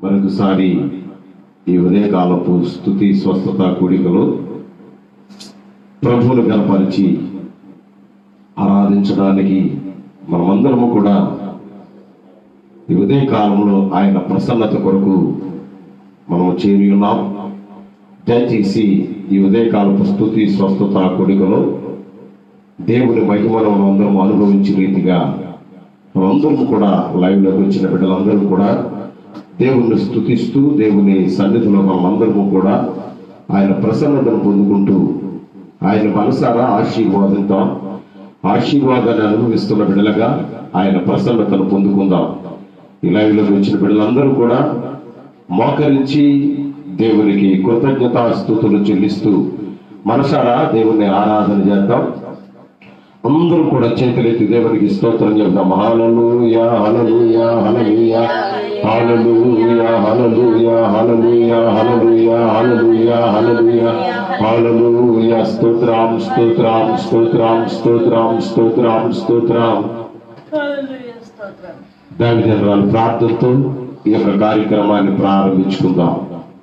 మరొకసారి ఈ ఉదయకాలపు స్థుతి స్వస్థత కూడికలో ప్రభువును కనపరిచి ఆరాధించడానికి మనమందరము కూడా ఈ ఉదయకాలంలో ఆయన ప్రసన్నత కొరకు మనం చేరి ఉన్నాం దయచేసి ఈ ఉదయకాలపు స్థుతి స్వస్థత కూడికలో దేవుని మహిమను మనం అందరం అనుభవించే రీతిగా మనందరం కూడా లైవ్లోకి వచ్చిన బిడ్డలందరూ కూడా దేవుణ్ణి స్థుతిస్తూ దేవుని సన్నిధిలో మనం అందరము కూడా ఆయన ప్రసన్నతను పొందుకుంటూ ఆయన మనసారా ఆశీర్వాదంతో ఆశీర్వాదాన్ని అనుభవిస్తున్న బిడ్డలుగా ఆయన ప్రసన్నతను పొందుకుందాం ఈ లైవ్లోకి వచ్చిన బిడ్డలందరూ కూడా మోకరించి దేవునికి కృతజ్ఞతా స్థుతులు చెల్లిస్తూ మనసారా దేవుణ్ణి ఆరాధన చేద్దాం అందరూ కూడా చేతులెత్తి దేవునికి స్తోత్రం చెప్దాం హల్లెలూయా హల్లెలూయా హల్లెలూయా హల్లెలూయా హల్లెలూయా హల్లెలూయా హల్లెలూయా హల్లెలూయా హల్లెలూయా హల్లెలూయా స్తోత్రం స్తోత్రం స్తోత్రం స్తోత్రం స్తోత్రం స్తోత్రం హల్లెలూయా స్తోత్రం దైవజనరాలు ప్రార్థనతో ఈ యొక్క కార్యక్రమాన్ని ప్రారంభించుకుందాం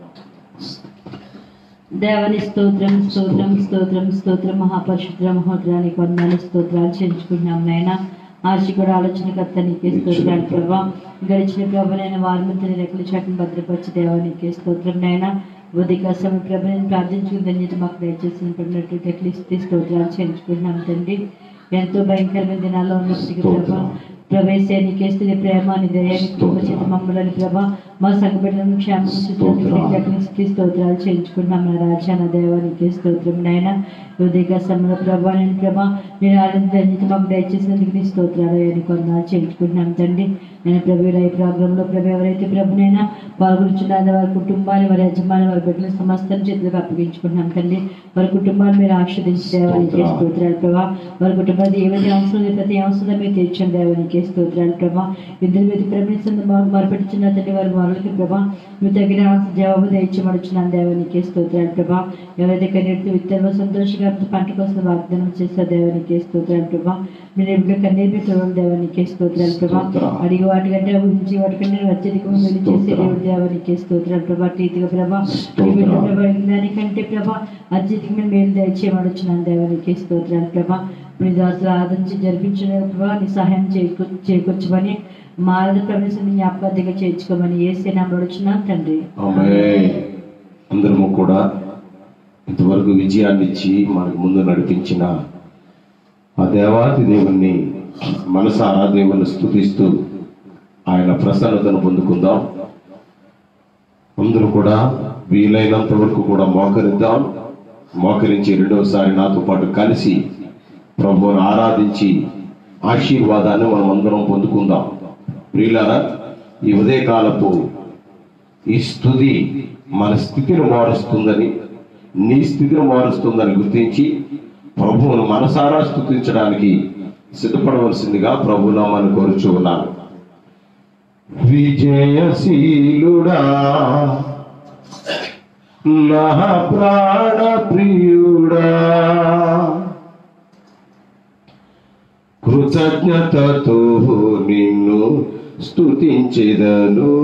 దేవని స్తోత్రం స్తోత్రం స్తోత్రం స్తోత్రం మహాపరిశుద్ర మహోద్రానికి వందనాలు స్తోత్రాలు చెల్లించుకుంటున్నాం నాయన ఆశి కూడా ఆలోచనకర్త నీకే స్తోత్రాలు ప్రభా గడిచిన ప్రభనైన వాల్మీకి రెక్కల చాటును భద్రపరిచి దేవానికి స్తోత్రం నాయన ఉదయ సమయ ప్రభని ప్రార్థించుకుని ధన్యత మాకు దయచేసి పడినట్టు టెక్లిస్తే స్తోత్రాలు చెల్లించుకుంటున్నాం తండ్రి ఎంతో భయంకరమైన దినాల్లో ఉన్నప్పటికీ ప్రభా ప్రవేశానికి స్థితి ప్రేమ నిదయానికి కృపచేత మమ్మల్ని ప్రభా మా సంఘటనలను క్షేమించి స్తోత్రాలు చేయించుకుంటున్నాం నా రాజా నా దేవానికి స్తోత్రం నాయన ఉదయ సమయంలో ప్రభా నేను ప్రభా నేను ఆనందించి మాకు దయచేసినందుకు నీ స్తోత్రాలు అని కొన్నాళ్ళు చేయించుకుంటున్నాం తండ్రి నేను ప్రభు ఈ ప్రోగ్రాంలో ప్రభు ఎవరైతే ప్రభునైనా పాల్గొంటున్నారో వారి కుటుంబాన్ని వారి యజమాని వారి బిడ్డల సమస్తం చేతులకు అప్పగించుకుంటున్నాం తండ్రి వారి కుటుంబాన్ని మీరు ఆశ్రదించి దేవానికి స్తోత్రాలు ప్రభా వారి కుటుంబానికి ఏమైతే అవసరం లేదు ప్రతి అవసరం మీరు తీర్చండి దేవానికి స్తోత్రాలు ప్రభా ఇద్దరు మీద ప్రపంచంలో మొరపెట్టుచున్న తండ్రి వారి మొరలకి ప్రభా మీరు తగిన జవాబు దయచేమడుచున్నాను దేవానికి స్తోత్రాలు ప్రభా ఎవరైతే కన్నీటితో విత్తనం సంతోషంగా పంట కోసం వాగ్దానం చేస్తారు దేవానికి స్తోత్రాలు ప్రభా మీరు ఎప్పుడు కన్నీరు చూడండి దేవానికి స్తోత్రాలు ప్రభా అడిగి వాటికంటే ఊహించి వాటికంటే అత్యధికంగా మీరు చేసే దేవుడు దేవానికి స్తోత్రాలు ప్రభా రీతిగా ప్రభా ఈ బిడ్డ ప్రభా అడిగిన దానికంటే ప్రభా అత్యధికమైన మేలు దయచేయమడుచున్నాను దేవానికి స్తోత్రాలు ప్రభా మీ దాసులు ఆదరించి జరిపించిన ప్రభా నీ సహాయం చేకూ చేకూర్చమని మారద ప్రవేశం జ్ఞాపకార్థంగా చేర్చుకోమని ఏసే నమ్మడుచున్నాను తండ్రి ఆమేన్. అందరము కూడా ఇంతవరకు విజయాన్ని ఇచ్చి మనకు ముందు నడిపించిన ఆ దేవాది దేవుణ్ణి మనసారా దేవుని స్థుతిస్తూ ఆయన ప్రసన్నతను పొందుకుందాం అందరూ కూడా వీలైనంత వరకు కూడా మోకరిద్దాం మోకరించి రెండవసారి నాతో పాటు కలిసి ప్రభువును ఆరాధించి ఆశీర్వాదాన్ని మనం అందరం పొందుకుందాం ప్రియులారా ఈ ఉదయకాలపు ఈ స్థుతి మన స్థితిని మారుస్తుందని నీ స్థితిని మారుస్తుందని గుర్తించి ప్రభువును మనసారా స్థుతించడానికి సిద్ధపడవలసిందిగా ప్రభునామాన్ని కోరుచు ఉన్నాను విజయశీలుడా నా ప్రాణ ప్రియుడా కృతజ్ఞతతో నిన్ను స్తుతించెదను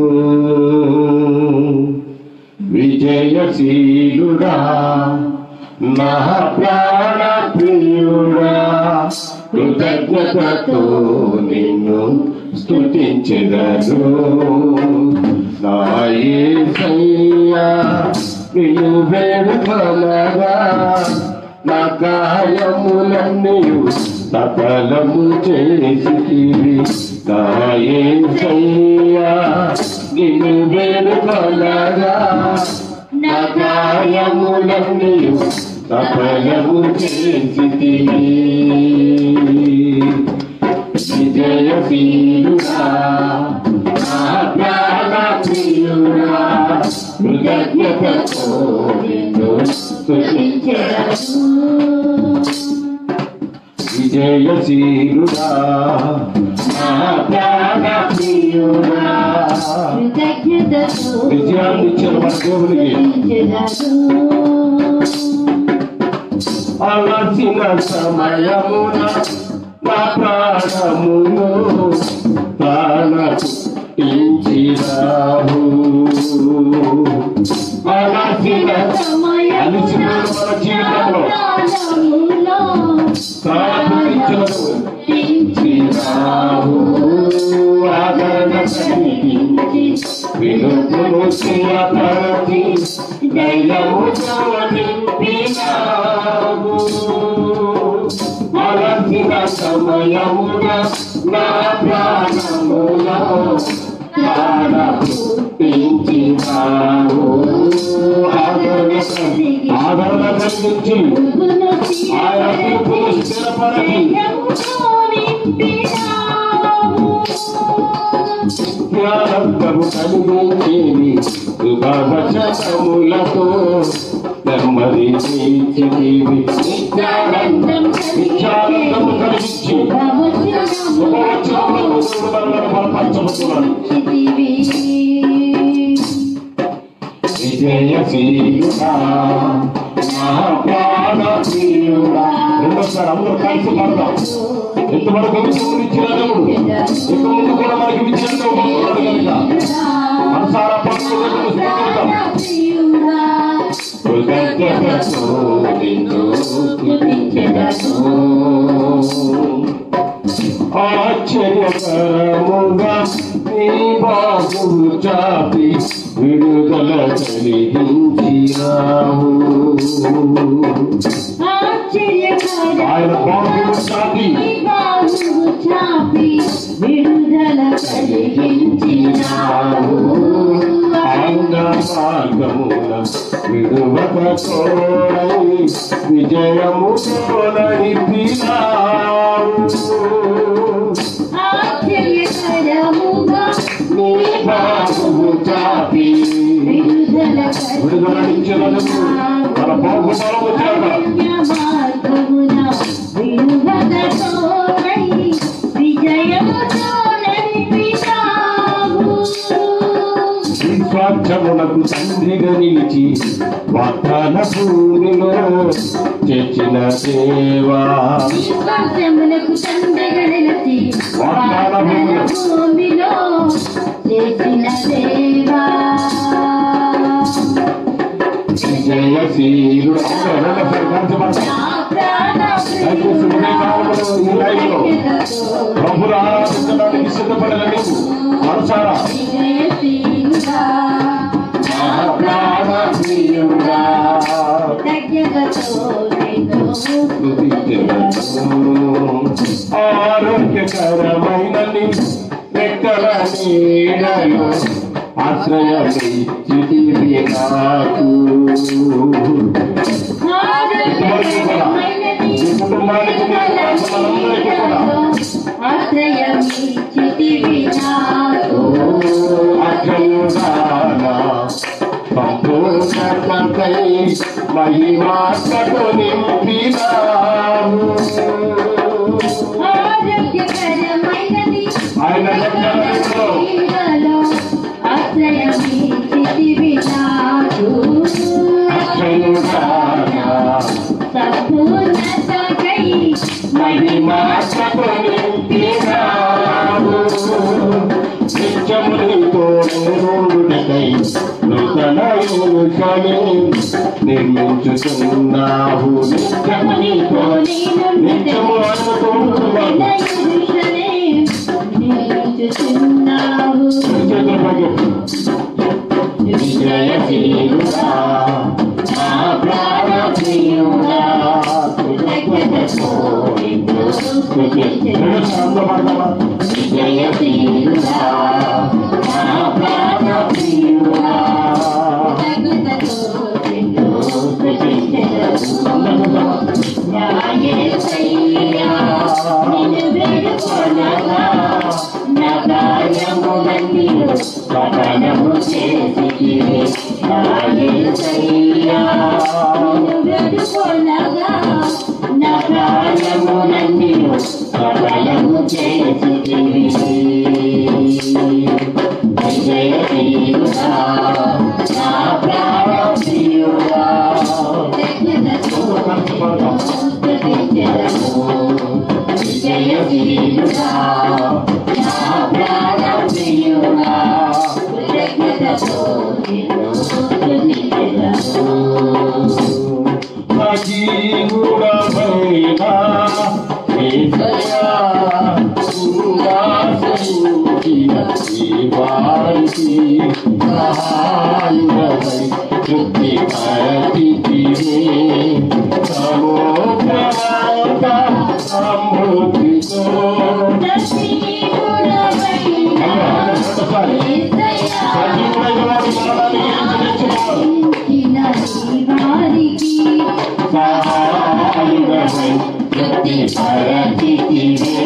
విజయశీలుడా నా ప్రాణ ప్రియుడా కృతజ్ఞతతో నిన్ను స్తుతించెదను నా యేసయ్యా నిన్ను వేడుకొనగా నా గాయములన్నీ సఫలము చేసితివి నా యేసయ్యా నిన్ను వేడుకొనగా నా గాయములన్నీ సఫలము చేసితివి విజయశీలుడా నా ప్రాణ ప్రియుడా కృతజ్ఞతతో నిన్ను స్తుతించెదను. విజయశీలుడా నా ప్రాణ ప్రియుడా కృతజ్ఞతతో విజయాన్ని ఇచ్చిన మన దేవునికి అలసిన సమయమున నా ప్రాణమును ప్రాణ ఇంచిరావు అలసిన అలిసిన మన జీవితంలో ప్రార్థించను ఇచ్చినావు ఆదరణ కలిగించి వినుకును చేయపరచి దైవముతో నింపినావు అలసిన సమయమున నా ప్రాణములో ప్రాణ పుట్టించినావు ఆదరణ ఆదరణ కలిగించి ఆయన తీర్పును స్థిరపరచి జ్ఞానంతము కలిగించేది శుభవచనములతో నెమ్మది తీర్చిదివి నిత్యానందం నిత్యానందము కలిగించి శుభవచనములతో శుభవచనములను బలపరచబడుతున్నాడు విజయశీలుడా మహాప్రాణప్రియుడా రెండోసారి అందరూ కలిసి పాడదాం ఎంతవరకు విజయం ఇచ్చిన దేవుడు ఇక ముందు కూడా మనకి విజయం ఇవ్వబోతున్నాడు కనుక మనసారా పట్టుదలను స్మరిద్దాం కృతజ్ఞతతో నిన్ను స్తుతించెదను. ఆశ్చర్యకరముగా నీ బాహువు చాపి విడుదల కలిగించినావు ఆయన బాహువు చాపి విడుదల కలిగించినావు ఆయన మార్గముల విడువక తోడై విజయముతో నడిపినావు ఆశ్చర్యకరముగా నీ బాహువు చాపి విడుదల విడుదల ఇచ్చినందుకు మన బాహుబలం వచ్చాక మార్గమున విడుదలతోనై విజయముతో నడిపినావు. విశ్వాక్షమునకు తండ్రిగా నిలిచి వాగ్దాన భూమిలో చేర్చిన దేవా విశ్వాసములకు తండ్రిగా నిలిచి వాగ్దాన భూమిలో చేసిన దేవా విజయశీలుడు అందరూ రెండోసారి కలిసి పాడదాం. దయచేసి ఉదయకాలంలో ఈ లైవ్లో ప్రభులు ఆరాధించడానికి సిద్ధపడిన నీవు మనసారా మహాప్రాణప్రియుడా ఆరోగ్యకరమైన రెక్కల నీడలో ఆశ్రయమిచ్చితివి నాకు ఈ కుటుంబానికి నీ కుటుంబాలందరికీ కూడా అఖండాన సంపూర్ణతకై మహిమాత్మతో నింపినావు ఆయన లెక్కలలో అఖండాన సంపూర్ణతకై మహిమాత్మతో నింపినావు నిత్యము నీతో నిరుడుటకై నూతన యోగని నిర్మించుతున్నావు నిత్యము నీతో నిత్యము ఆయనతో ఉంటున్నావు చేతుల పైకి విజయశీలుడా నా ప్రాణప్రియుడా కృతజ్ఞతతో నిన్ను స్తుతించెదను. అందరూ పాడదామా? విజయశీలుడా నా ప్రాణప్రియుడా సకలము చేసి వేడుకొనగా నా ప్రాణములన్నీ సకలము చేసి విజయ ప్రియుడా నా ప్రాణ ప్రియుడా విజయ ప్రియుడా నా ప్రాణ ప్రియుడా కృతజ్ఞతతో వారికి సహాయుడవై తృప్తి పరిచితివే సముద్రమాత సమృద్ధితో ఒకసారి సజీవుడైన వాడు మరణానికి ఎంచి సహాయుడవై తృప్తి పరిచితివే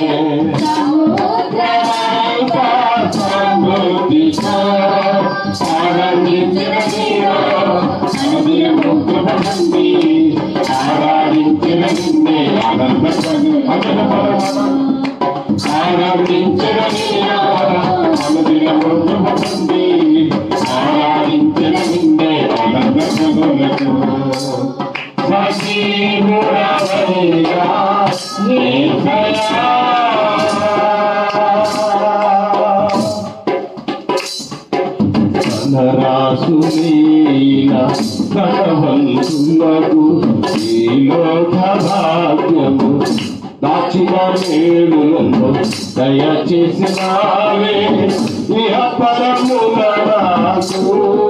ధనరాసులీన ధనవంతులకు ఈ లోక భాగ్యము దాచిన మేలులను దయచేసినావే ఇహ పరముల నాకు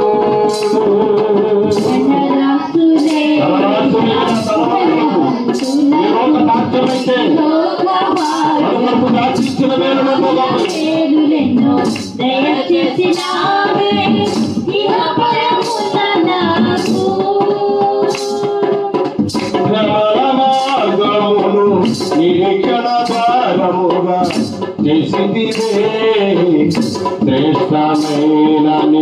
ధనరాసులీన ధనవంతులకు ఈ లోక భాగ్యమైతే మనకు దాచించిన మేలులను పేరులెన్నో దయచేసినావే ఇహ పరమున నాకు శ్రమల మార్గమును నిరీక్షణ భారముగా చేసిదివే శ్రేష్టమైనని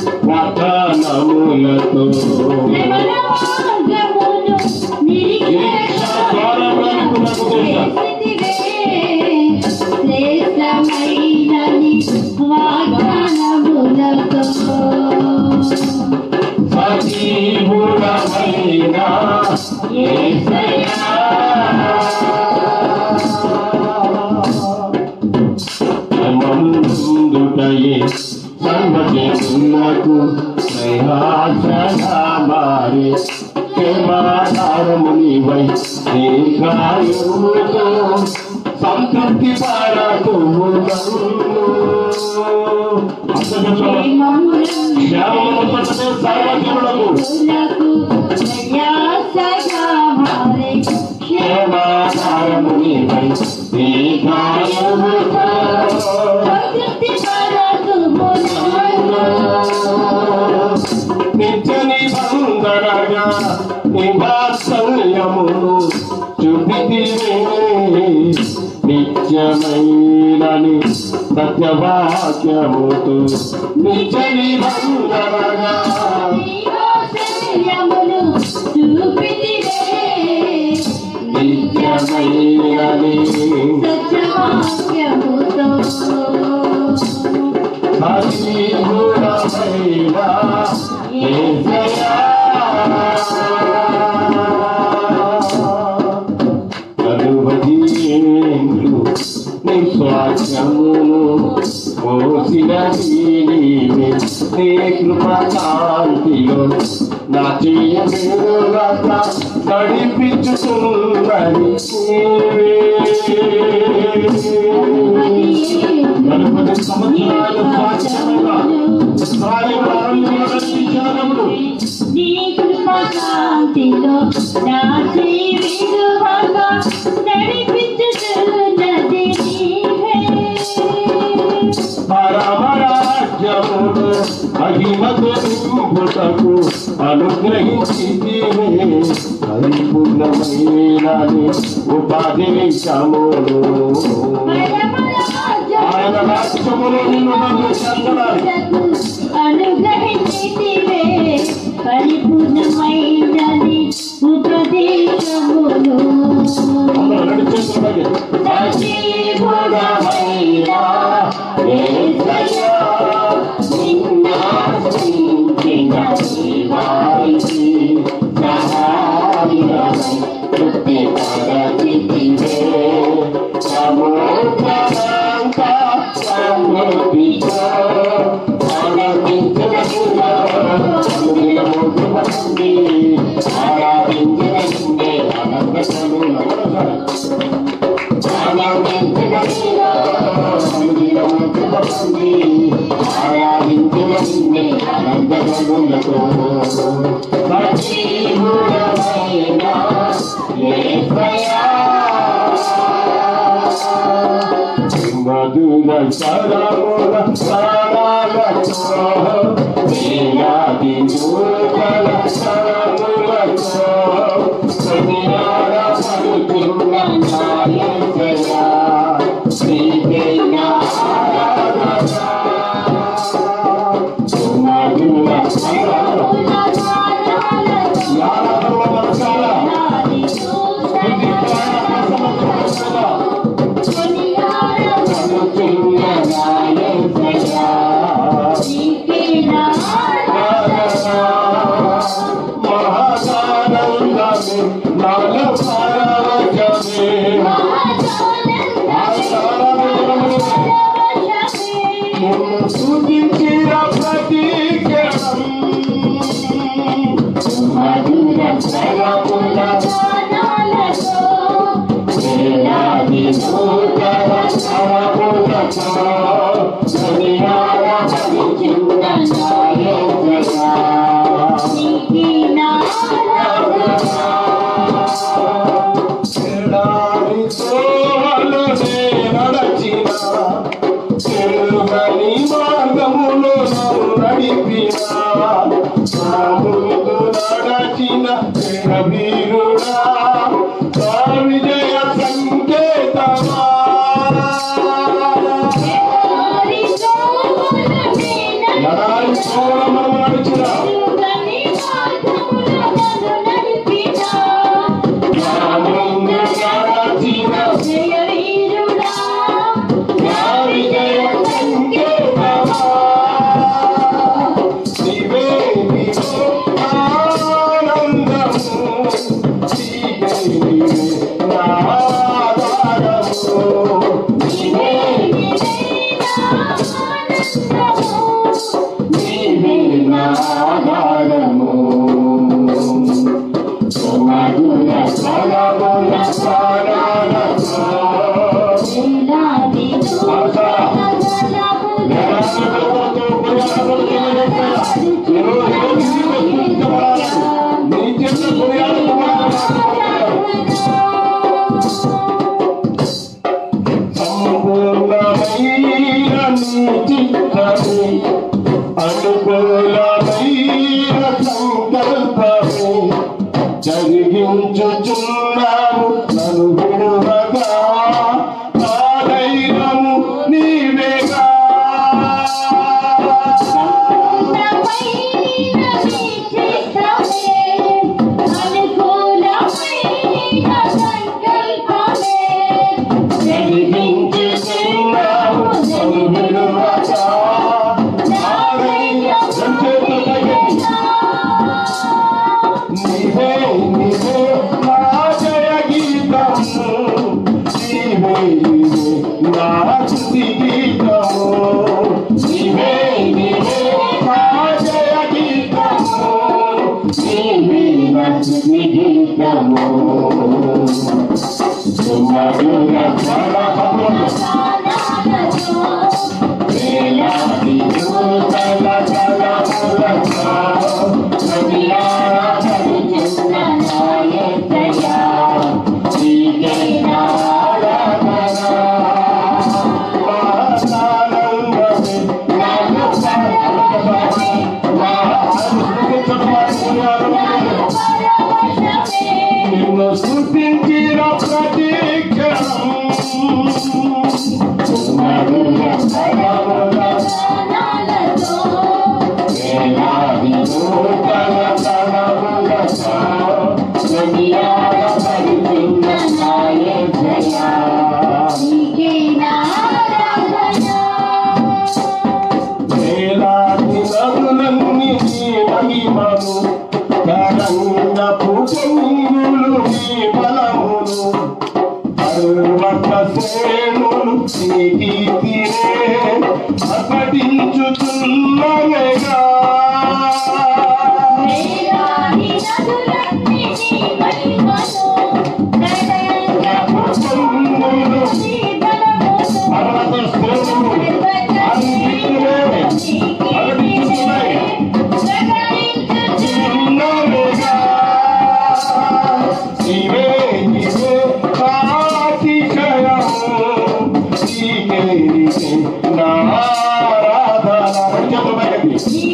వచనములతో శ్రమల మార్గమును నిరీక్షణ ద్వారములకు శ్రేష్టమైనని వాగ్దానములతో సజీవుడమైన యేసయ్యా. మందుటయే సర్వజనులకు ప్రయాసగా మారే క్షేమాధారమునివై దీర్ఘాయువుతో సంతృప్తి పడతూ శ్యామమును సర్వజనులకు క్షేమాధారమునివై దీర్ఘాయువుతో నిత్య నిబంధనగా నివాసల్యమును చూపితివే నిత్యమైనని సత్యవాక్యముతో నిత్య నిబంధనగా నిత్యమైనని సజీవుడమైన యేసయ్యా. కలువది ఏండ్లు నీ స్వాస్థ్యమును మోసిన నీవే నీ కృపకాంతిలో నా చేయగా నడిపించుతున్నది నలభై సంవత్సరాల స్వాస్థ్యముగా ఇస్రాయేలు అరణ్యంలో నడిపించినప్పుడు నీ కృపకాంతిలో నా జీవితువగా నడిపించుతున్నది నీవే. పరమరాజ్యమును మహిమతో నింపుటకు అనుగ్రహించి పరిపూర్ణమైన ఉపదేశమును ఆయన రాజ్యమును నిన్ను నన్ను చెందడానికి అనుగ్రహించితివే పరిపూర్ణమైనది ఉపదేశములు అందరూ రెండు చేతులు పైకి. సజీవుడమైన యేసయ్యా, నిన్నాశ్రయించిన వారికి సహాయమై తృప్తిపరచితివే. సముద్రమంతా సమృద్ధితో జగములకు సజీవుడమైన యేసయ్యా. మధుర స్వరముల స్వరాలతో వేలాది నూతన స్వరములతో కొనియాడ పలుకున్న నా యేసయ్యా. నీకే నా ఆరాధన. మధుర స్వరముల యాలకుల మనసాల స్తుతి ప్రాణ ప్రసన్నత పలుకున్న నా యేసయ్యా. మహాదానందమే నాలో పరవశమే. నిన్ను స్తుతించిన ప్రతి క్షణం మధుర స్వరముల వేలాది నూతన స్వరములతో కొనియాడ పలుకున్న నా యేసయ్యా. ఎడారి తోవలోనే నడచిన, చెరుగని మార్గములో నన్ను నడిపిన, నా ముందు నడచిన వీరుడా నా విజయ సంకేతమా ఎడారి తోవలో నడిచిన నా ముందు నడచిన నా విజయ సంకేతమా నీవే నీవే ఆనందము నీవే నీవే నా ఆధారము నీవే నీవే నా ఆధారము మధుర స్వరముల స్వరాలతో నీ చెట్ల సంపూర్ణమైన నీ చిత్తమే అనుకూలమైన సంకల్పమే జరిగించుచున్నాను నన్ను విడువగా నా ధైర్యము నీవేగా జరిగించుచున్నాను నన్ను విడువగా నా ధైర్యం నీవే నీవే నా జయ గీతము నీవే నీవే నా స్తుతి గీతము నీవే నీవే నా జయ గీతము నీవే నా స్తుతి గీతము మధుర స్వరములు వేలాది నూతన స్వరములతో కొనియాడ పలుకున్న నా యేసయ్యా. నీకే నా ఆరాధన. మహాదానందమే నన్ను పరవశమే. నిన్ను స్తుతించిన ప్రతి క్షణం మధుర స్వరముల వేలాది నూతన స్వరములతో కొనియాడ పలుకున్న నా యేసయ్యా. వేలాది నదులన్నీ నీ మహిమను తరంగపు పొంగులు నీ బలమును పర్వత శ్రేణులు నీ కీర్తినే ప్రకటించుతున్నవేగా పొంగులు పర్వత శ్రేణులు అన్నిటినే ప్రకటించుతున్నాయి చేతుల పైకి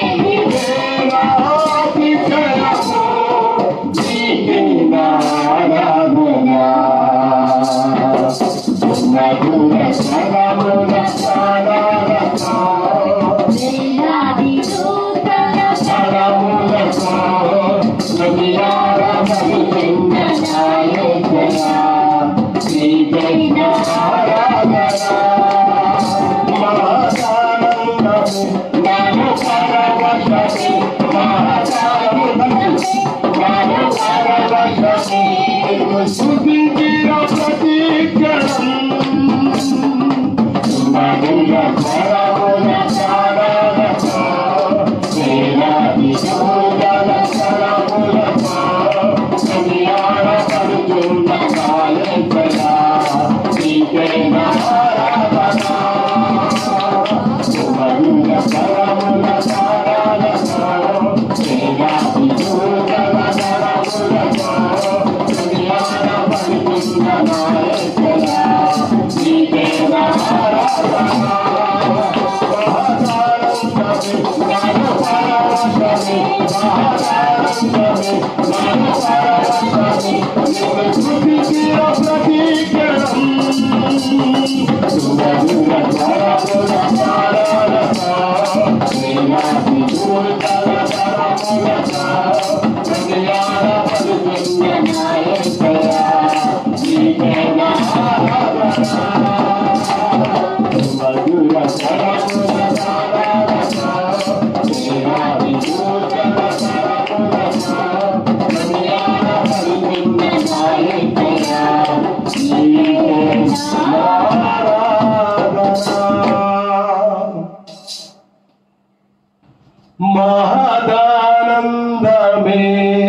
మహదానందమే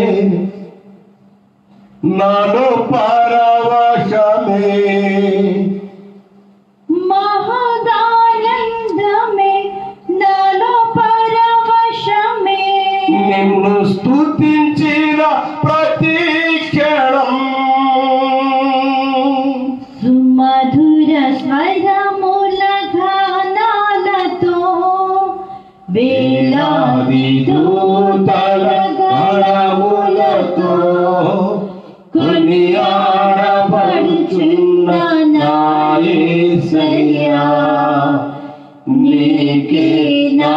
నను పరవశమే మహదానందమే నాలో పరవశమే నిన్ను స్తుతించిన ప్రతి క్షణం సుమధుర స్వరముల గానాలతో వేలాది దూతల గణములతో కొనియాడబడుచున్న నా యేసయ్యా, నీకే నా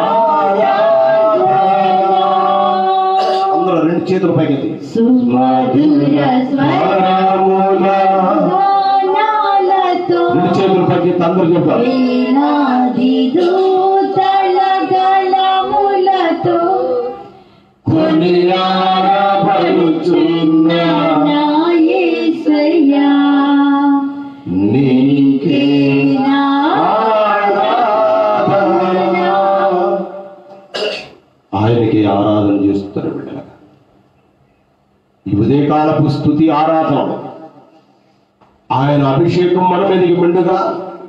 అందరూ రెండు చేతుల పైకి సుమధుర స్వరముల గానాలతో రెండు చేతుల పైకి అందరూ చెప్తారు వేలాది దూతల గణములతో కొనియాడబడుచున్న నా యేసయ్యా, నీకే నా ఆరాధన. ఆయనకి ఆరాధన చేస్తారు బిడ్డ ఈ ఉదయకాలపు స్థుతి ఆరాధన ఆయన అభిషేకం మన మీదకి మెండుగా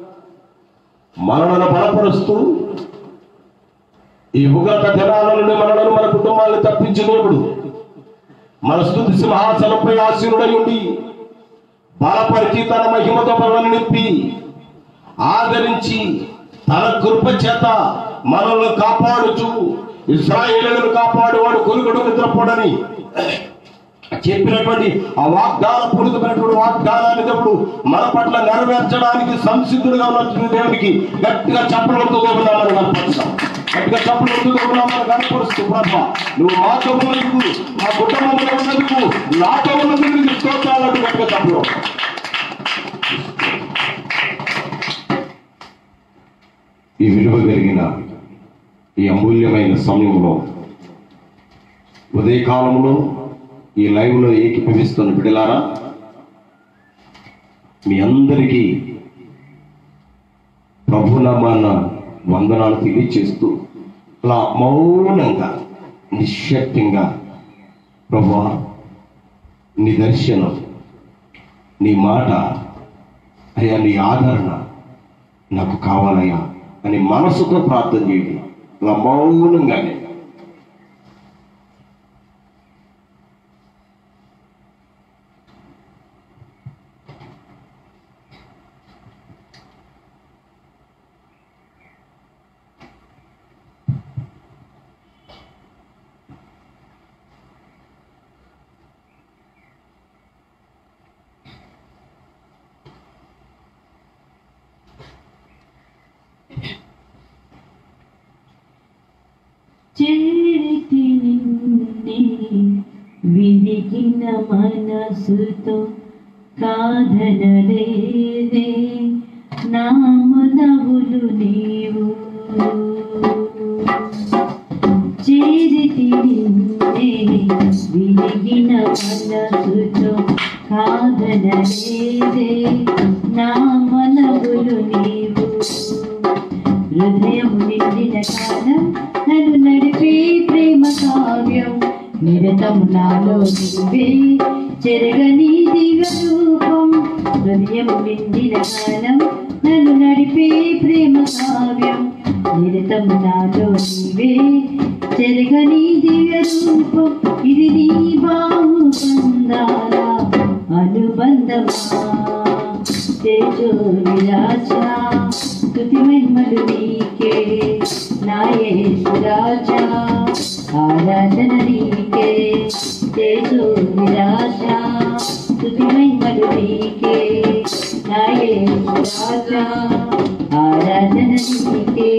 మనలను బలపరుస్తూ ఈ ఉగ్రత దినాల నుండి మనలను మన కుటుంబాలను తప్పించి దేవుడు మన స్థుతి సింహాసనంపై ఆశీనుడై ఉండి బలపరిచి తన మహిమతో మనల్ని నింపి ఆదరించి తన కృప చేత మనల్ని కాపాడుచు ఇస్రాయేలులను కాపాడువాడు కొనుగడు నిద్రపోడని చెప్పినటువంటి ఆ వాగ్దాన పూరితమైనటువంటి వాగ్దానాన్ని దేవుడు మన పట్ల నెరవేర్చడానికి సంసిద్ధుడుగా ఉన్నటువంటి దేవునికి గట్టిగా చప్పలతో దేవునామని కనపరుస్తాం గట్టిగా చప్పలతో దేవునామని కనపరుస్తూ ప్రభ నువ్వు మాతో ఉన్నందుకు మా కుటుంబంలో ఉన్నందుకు నాతో ఉన్నందుకు నీకు స్తోత్రాలంటూ గట్టిగా చప్పలు ఈ విలువ కలిగిన ఈ అమూల్యమైన సమయంలో ఉదయకాలంలో ఈ లైవ్లో ఏకీభవిస్తున్న బిడ్డలారా మీ అందరికీ ప్రభునామాన వందనాలు తెలియచేస్తూ అలా మౌనంగా నిశ్శబ్దంగా ప్రభు నీ దర్శనం నీ మాట అయ్యా నీ ఆదరణ నాకు కావాలయ్యా అని మనసుతో ప్రార్థన చేయండి అలా మౌనంగానే చేరితి నిన్నే విరిగిన మనసుతో కాదనలేదే నా మనవులు నీవు చేరితి నిన్నే విరిగిన మనసుతో కాదనలేదే నా మనవులు నీవు హృదయం నిండిన కాలం నన్ను నడిపే ప్రేమ కావ్యం నిరతం నాలో నిలిపే చెరగని దివ్య రూపం హృదయం నిండిన కాలం నన్ను నడిపే ప్రేమ కావ్యం నిరతం నాలో నీవే చెరగని దివ్య రూపం ఇది నీ బాహు బంధాల అనుబంధమా తేజో విరాజా స్తుతి మహిమలు నీకే నాయేసు రాజా ఆరాధన నీకే తేజో విరాజా స్తుతి మహిమలు నీకే నాయేసు రాజా ఆరాధన నీకే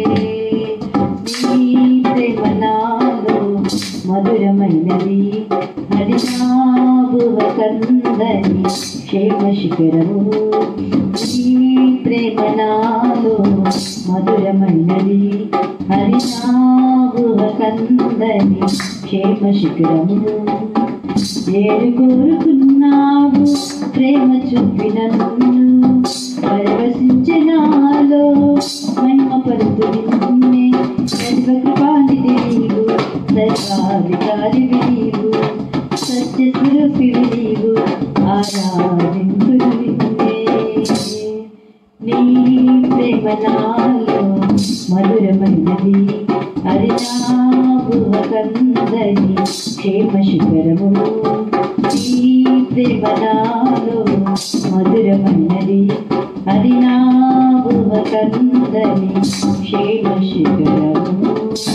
నీ ప్రేమ నాలో మధురమైనది అది నా భువ కందని క్షేమ శిఖరము నీ ప్రేమ నాలో మధురమైనది హరి నా భువ కందని క్షేమ శిఖరము ఏడు కోరుకున్నావు ప్రేమ చూపిన నన్ను పరవశించనాలో మహిమ పరుతు నిన్నే సర్వ కృపానిధి నీవు సర్వాధికారి నీవు సత్య స్వరూపి నీవు ఆరాధింతుడు నిన్నే నీ ప్రేమ నాలో మధురమైనది అది నా భువ కందని క్షేమ శిఖరము నీ ప్రేమ నాలో మధురమైనది అది నా భువ కందని క్షేమ శిఖరము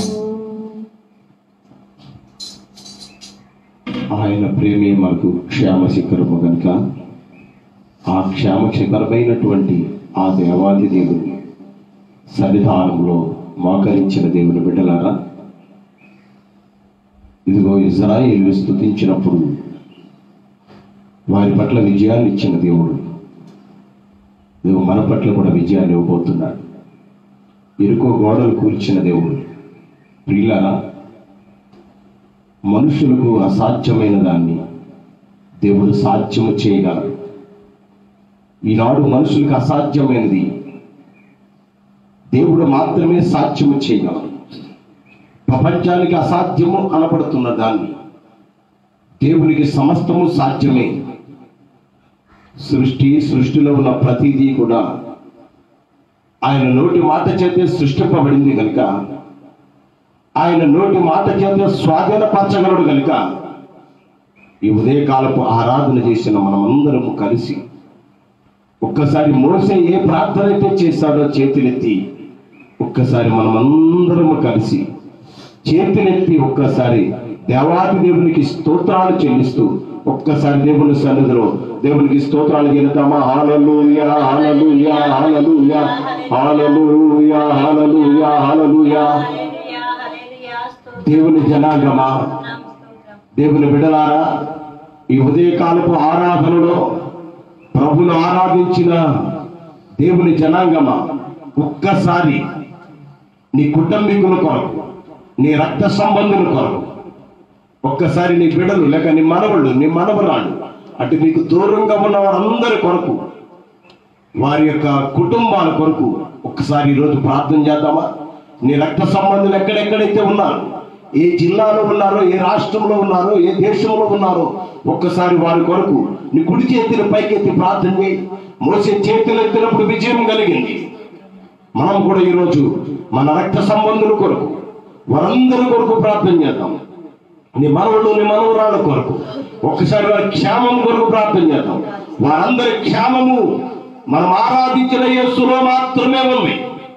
ఆయన ప్రేమే మనకు క్షేమ శిఖరము కనుక ఆ క్షేమ శిఖరమైనటువంటి ఆ దేవాది దేవుని సన్నిధానంలో మోకరించిన దేవుని బిడ్డలారా ఇదిగో ఇజ్రాయేలు స్థుతించినప్పుడు వారి పట్ల విజయాన్ని ఇచ్చిన దేవుడు ఇదిగో మన పట్ల కూడా విజయాన్ని ఇవ్వబోతున్నాడు ఇరుకో గోడలు కూర్చిన దేవుడు ప్రియులారా మనుషులకు అసాధ్యమైన దాన్ని దేవుడు సాధ్యము చేయగలడు ఈనాడు మనుషులకు అసాధ్యమైనది దేవుడు మాత్రమే సాధ్యము చేయగలడు ప్రపంచానికి అసాధ్యము అనబడుతున్న దాన్ని దేవునికి సమస్తము సాధ్యమే సృష్టి సృష్టిలో ఉన్న ప్రతిదీ కూడా ఆయన నోటి మాట చేతే సృష్టింపబడింది కనుక ఆయన నోటి మాట చేత స్వాధీనపరచగలడు కనుక ఈ ఉదయకాలపు ఆరాధన చేసిన మనమందరము కలిసి ఒక్కసారి మోసే ఏ ప్రార్థన అయితే చేశాడో చేతులెత్తి ఒక్కసారి మనమందరము కలిసి చేతులెత్తి ఒక్కసారి దేవాది దేవునికి స్తోత్రాలు చెల్లిస్తూ ఒక్కసారి దేవుని సన్నిధిలో దేవునికి స్తోత్రాలు చెల్లుతామా hallelujah hallelujah hallelujah hallelujah hallelujah hallelujah దేవుని జనాంగమా దేవుని బిడలారా ఈ ఉదయకాలపు ఆరాధనలో ప్రభును ఆరాధించిన దేవుని జనాంగమా ఒక్కసారి నీ కుటుంబీకుల కొరకు నీ రక్త సంబంధుల కొరకు ఒక్కసారి నీ బిడలు లేక నీ మనవళ్ళు నీ మనవరాళ్ళు అటు నీకు దూరంగా ఉన్న వారందరి కొరకు వారి యొక్క కుటుంబాల కొరకు ఒక్కసారి ఈరోజు ప్రార్థన చేద్దామా నీ రక్త సంబంధులు ఎక్కడెక్కడైతే ఉన్నారు ఏ జిల్లాలో ఉన్నారో ఏ రాష్ట్రంలో ఉన్నారో ఏ దేశంలో ఉన్నారో ఒక్కసారి వారి కొరకు నీ కుడి చేతిని పైకెత్తి ప్రార్థన చేయి మోసే చేతులు ఎత్తినప్పుడు విజయం కలిగింది మనం కూడా ఈరోజు మన రక్త సంబంధుల కొరకు వారందరి కొరకు ప్రార్థన చేద్దాం నీ మనవుడు నీ మనవరాల కొరకు ఒక్కసారి వారి క్షేమం కొరకు ప్రార్థన చేద్దాం వారందరి క్షేమము మనం ఆరాధించిన యేసులో మాత్రమే ఉంది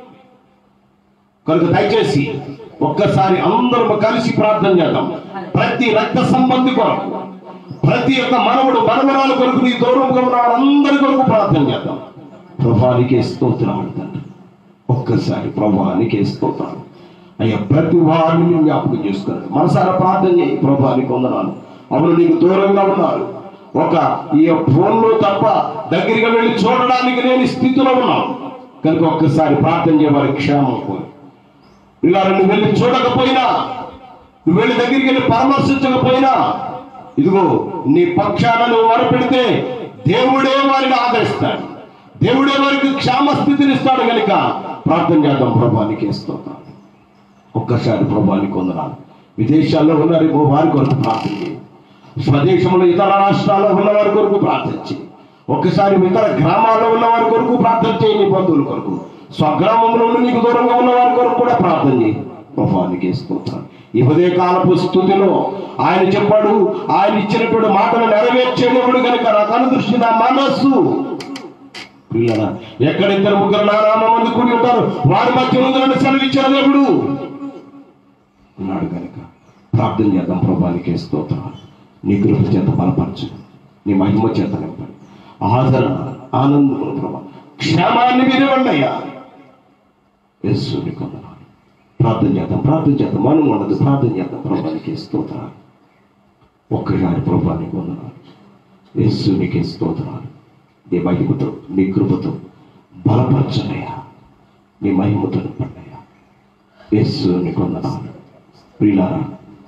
కనుక దయచేసి ఒక్కసారి అందరం కలిసి ప్రార్థన చేద్దాం ప్రతి రక్త సంబంధి కొరకు ప్రతి ఒక్క మనవుడు మనవరాల కొరకు నీ దూరంగా ఉన్న వారందరి కొరకు ప్రార్థన చేద్దాం ప్రభానికే స్తోత్రం తండ్రి ఒక్కసారి ప్రభానికే స్తోత్రం అయ్యా ప్రతి వారిని నేను జ్ఞాపకం చేసుకున్నాను మనసారా ప్రార్థన చేయి ప్రభా నీకు వందనాలు అవును నీకు దూరంగా ఉన్నారు ఒక ఈ ఫోన్లో తప్ప దగ్గరికి వెళ్ళి చూడడానికి లేని స్థితిలో ఉన్నాను కనుక ఒక్కసారి ప్రార్థన చేయవారి క్షేమం కోరి ఇలా నువ్వు వెళ్ళి చూడకపోయినా నువ్వు వెళ్ళి దగ్గరికి వెళ్ళి పరామర్శించకపోయినా ఇదిగో నీ పక్షాన నువ్వు మొరపెడితే దేవుడే వారిని ఆదరిస్తాడు దేవుడే వారికి క్షేమ స్థితిని ఇస్తాడు కనుక ప్రార్థన చేద్దాం ప్రభానికి ఇస్తాం ఒక్కసారి ప్రభానికి వందనాలు విదేశాల్లో ఉన్నారేమో వారి కొరకు ప్రార్థన చేయి స్వదేశంలో ఇతర రాష్ట్రాల్లో ఉన్న వారి కొరకు ప్రార్థన చేయి ఒక్కసారి ఇతర గ్రామాల్లో ఉన్న వారి కొరకు ప్రార్థన చేయి నీ బంధువుల కొరకు స్వగ్రామంలో ఉండి నీకు దూరంగా ఉన్న వారి కొరకు కూడా ప్రార్థన చేయి ప్రభానికి స్తోత్రం ఈ ఉదయ కాలపు స్థుతిలో ఆయన చెప్పాడు ఆయన ఇచ్చినటువంటి మాటలు నెరవేర్చేటప్పుడు కనుక నా కను దృష్టి నా మనస్సు పిల్లరా ఎక్కడ ఇద్దరు ముగ్గురు నా నామం మంది కూడి ఉంటారు వారి మధ్య ఉందని సెలవిచ్చిన దేవుడు ఉన్నాడు కనుక ప్రార్థన చేద్దాం ప్రభానికి స్తోత్రాలు నీ కృప చేత బలపరచు నీ మహిమ చేత నింపండి ఆదరణ ఆనందములు ప్రభా క్షేమాన్ని వినివ్వండి అయ్యా యేసు నీకు వందనాలు ప్రార్థన చేద్దాం ప్రార్థన చేద్దాం మనం ఉండదు ప్రార్థన చేద్దాం ప్రభానికి స్తోత్రాలు ఒక్కసారి ప్రభానికి వందనాలు యేసు నీకే స్తోత్రాలు నీ మహిమతో నీ కృపతో బలపరచనయ్యా నీ మహిమతో నింపండియ్యా యేసు నీకు వందనాలు ప్రియులారా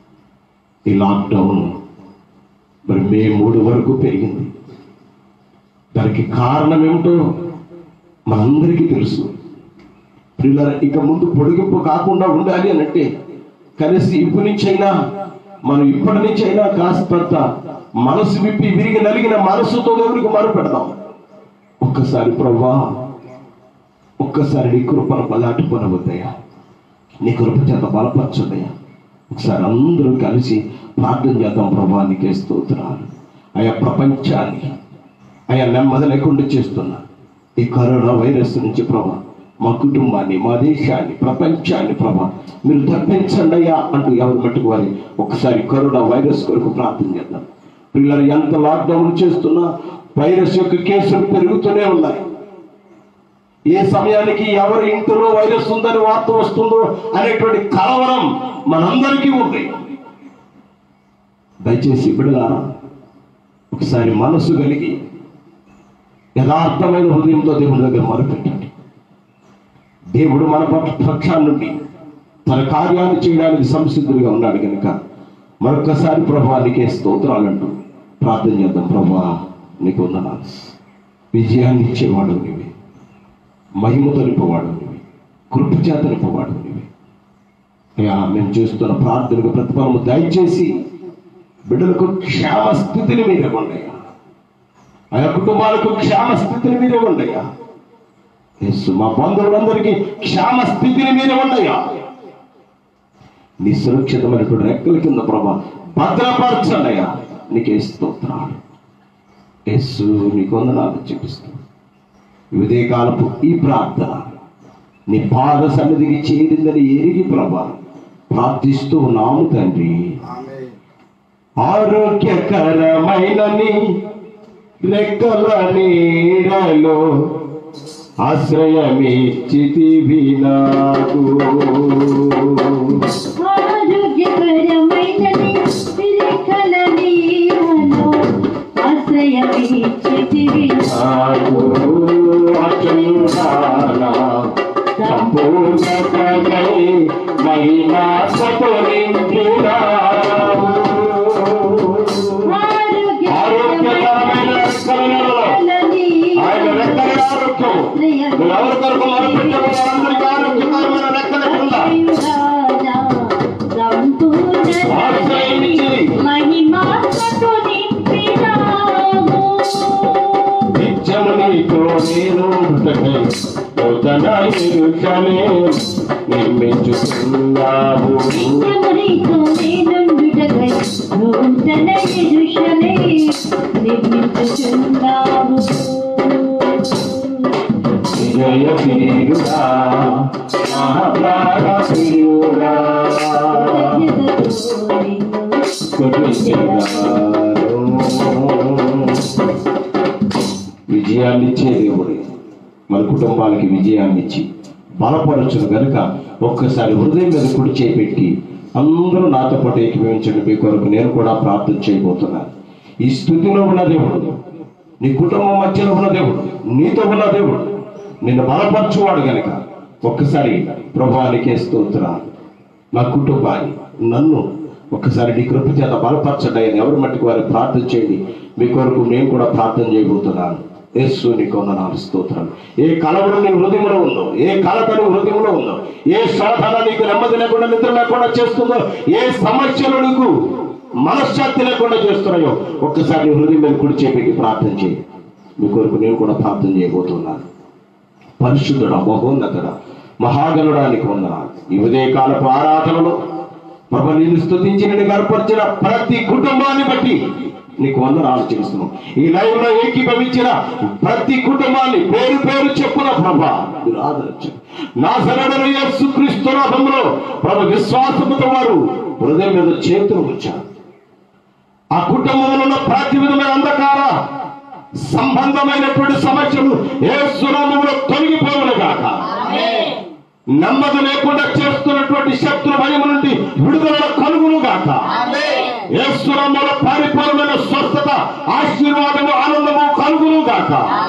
ఈ లాక్డౌన్ మరి మే మూడు వరకు పెరిగింది దానికి కారణం ఏమిటో మనందరికీ తెలుసు ప్రియులారా ఇక ముందు పొడిగింపు కాకుండా ఉండాలి అని అంటే కనీసం ఇప్పటి నుంచి అయినా మనం ఇప్పటి నుంచి అయినా కాస్తంత మనసు విప్పి విరిగి నలిగిన మనసుతో దేవుడికి మరు పెడదాం ఒక్కసారి ప్రభా ఒక్కసారి నీ కృపను బలాటుకొనవద్దయ్యా నీ కృప చేత బలపరచదయ్యా ఒకసారి అందరూ కలిసి ప్రార్థన చేద్దాం ప్రభా నీకే స్తోత్రాలు ఆయా ప్రపంచాన్ని ఆయా నెమ్మది లేకుండా చేస్తున్నా ఈ కరోనా వైరస్ నుంచి ప్రభా మా కుటుంబాన్ని మా దేశాన్ని ప్రపంచాన్ని ప్రభా మీరు తప్పించండి అయ్యా అంటూ ఎవరు మట్టుకు వారి ఒకసారి కరోనా వైరస్ కొరకు ప్రార్థన చేద్దాం పిల్లలు ఎంత లాక్డౌన్ చేస్తున్నా వైరస్ యొక్క కేసులు పెరుగుతూనే ఉన్నాయి ఏ సమయానికి ఎవరి ఇంటిలో వైరస్ ఉందని వార్త వస్తుందో అనేటువంటి కలవరం మనందరికీ ఉంది దయచేసి బిడలారా ఒకసారి మనసు కలిగి యథార్థమైన హృదయంతో దేవుడి దగ్గర మొరపెట్టండి దేవుడు మన పక్ష పక్షాన్ని నుండి తన కార్యాన్ని చేయడానికి సంసిద్ధుడిగా ఉన్నాడు కనుక మరొకసారి ప్రభానికే స్తోత్రాలంటూ ప్రార్థన చేద్దాం ప్రభా నీకు వందనాలు విజయాన్ని ఇచ్చేవాడు నీవే మహిమతో నింపవాడు నీవే కృప చేత నింపవాడు నీవే అయ్యా మేము చేస్తున్న ప్రార్థనకు ప్రతిఫలము దయచేసి బిడ్డలకు క్షేమ స్థితిని మీరే ఉండయ్యా ఆయా కుటుంబాలకు క్షేమ స్థితిని మీరే ఉండయ్యా యేసు మా బంధువులందరికీ క్షేమ స్థితిని మీరే ఉండయ్యా నీ సురక్షితమైనటువంటి రెక్కల కింద ప్రభా భద్రపరచండియా నీకే స్తోత్రాలు యేసు నీకు వందనాలు చూపిస్తాను ఇదే కాలపు ఈ ప్రార్థన నీ పాద సన్నిధికి చేరిందని ఎరిగి ప్రభా ప్రార్థిస్తూ ఉన్నాము తండ్రి ఆరోగ్యకరమైన నీ రెక్కల నీడలో ఆశ్రయమిచ్చితివి నాకు ఆరోగ్యకరమైనది విరేఖల నీడలో ఆశ్రయమిచ్చితివి నాకు అచురాల సంపూర్ణతకై మహిమాసతో నింపినావు. ఆరోగ్యకరమైన రెక్కల నీడలో ఆయన రెక్కల ఆరోగ్యం నువ్వు ఎవరి కొరకు మొదలుపెట్టావో వారందరికీ ఆరోగ్యకరమైన రెక్కల కింద ఆశ్రయించి మహిమాతో నింపినాము నిత్యము నీతో నేను ఉండుటకై నూతన ఎరుకనే నిర్మించుకున్నావు నిత్యమునితో నేనుండుటకై నూతన యెరూషలేము నిర్మించుచున్నావు. విజయ వీరుడా మహాప్రాణ ప్రియుడా కృతజ్ఞతతో నిన్ను కొట్టుకెళ్ళారు. విజయాన్ని ఇచ్చే దేవుడే మన కుటుంబాలకి విజయాన్ని ఇచ్చి బలపరచును గనుక ఒక్కసారి హృదయం మీద కుడి చేపెట్టి అందరూ నాతో పాటు ఏకీభవించండి మీ కొరకు నేను కూడా ప్రార్థన చేయబోతున్నాను ఈ స్థుతిలో ఉన్న దేవుడు నీ కుటుంబం మధ్యలో ఉన్న దేవుడు నీతో ఉన్న దేవుడు నిన్ను బలపరచువాడు గనక ఒక్కసారి ప్రభానికే స్తోత్రాలు నా కుటుంబాన్ని నన్ను ఒక్కసారి నీ కృప చేత బలపరచండి అని ఎవరి మట్టుకు వారు ప్రార్థన చేయండి మీ కొరకు నేను కూడా ప్రార్థన చేయబోతున్నాను యేసు నీకు వందనాలు స్తోత్రాలు ఏ కలవరం నీ హృదయంలో ఉందో ఏ కలత నీ హృదయంలో ఉందో ఏ శోధన నీకు నెమ్మది లేకుండా నిద్ర లేకుండా చేస్తుందో ఏ సమస్యలు నీకు మనశ్శాంతి లేకుండా చేస్తున్నాయో ఒక్కసారి నీ హృదయం మీద కుడి చేపెట్టి ప్రార్థన చేయి మీ కొరకు నేను కూడా ప్రార్థన చేయబోతున్నాను పరిశుద్ధుడ మహోన్నతుడ మహాగణుడానికి వందనాలు ఈ ఉదయకాలపు ఆరాధనలో ప్రభు నిన్ను స్థుతించి నిన్ను గర్పరిచిన ప్రతి కుటుంబాన్ని బట్టి నీకు వందనాలు చేస్తున్నాం ఈ లైవ్ లో ఏకీభవించిన ప్రతి కుటుంబాన్ని పేరు పేరు చెప్పున ప్రభా మీరు ఆదరించండి నా శరణు యేసు క్రీస్తు నామములో ప్రభు విశ్వాసముతో వారు హృదయం మీద చేతులు ఉంచారు ఆ కుటుంబంలో ఉన్న ప్రతి విధమైన అంధకార సంబంధమైనటువంటి సమస్యలు ఏ సునామంలో తొలగిపోవును గాక నెమ్మది లేకుండా చేస్తున్నటువంటి శత్రు భయం నుండి విడుదల కలుగును గాక ఏ సునామంలో పరిపూర్ణమైన స్వస్థత ఆశీర్వాదము ఆనందము కలుగును గాక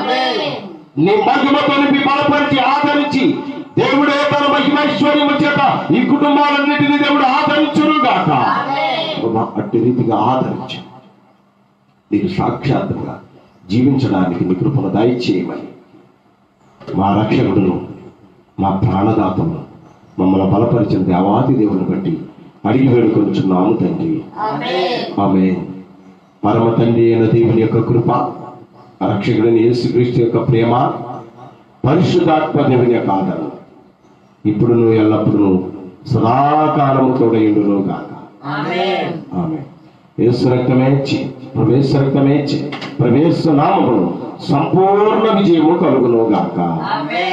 నీ మహిమతో నింపి బలపరిచి ఆదరించి దేవుడే తన మహిమైశ్వర్యము చేత ఈ కుటుంబాలన్నిటినీ దేవుడు ఆదరించును గాక ప్రభా, అట్టి రీతిగా ఆదరించు నీకు సాక్షాత్తుగా జీవించడానికి నీ కృపను దయచేయమని మా రక్షకుడును మా ప్రాణదాతను మమ్మల్ని బలపరిచిన దేవాది దేవుని బట్టి అడిగి వేడుకొంచున్నాము తండ్రి ఆమె పరమ తండ్రి అయిన దేవుని యొక్క కృప రక్షకుడైన యేసుక్రీస్తు యొక్క ప్రేమ పరిశుద్ధాత్మ దేవుని యొక్క ఆదరణ ఇప్పుడు నువ్వు ఎల్లప్పుడూ సదాకాలము తోడయుండును గాక ఆమె యేసు రక్తమే ఇచ్చి ప్రవేశ రక్తమే ఇచ్చి ప్రవేశ నామమును సంపూర్ణ విజయము కలుగును గాక ఆమె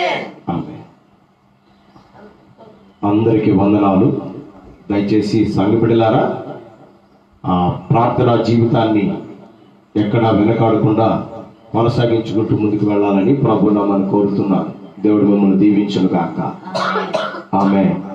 అందరికి వందనాలు దయచేసి సంఘపిడలారా ఆ ప్రార్థనా జీవితాన్ని ఎక్కడా వెనకాడకుండా కొనసాగించుకుంటూ ముందుకు వెళ్ళాలని ప్రభునామని కోరుతున్నాను దేవుడు మిమ్మల్ని దీవించును గాక ఆమె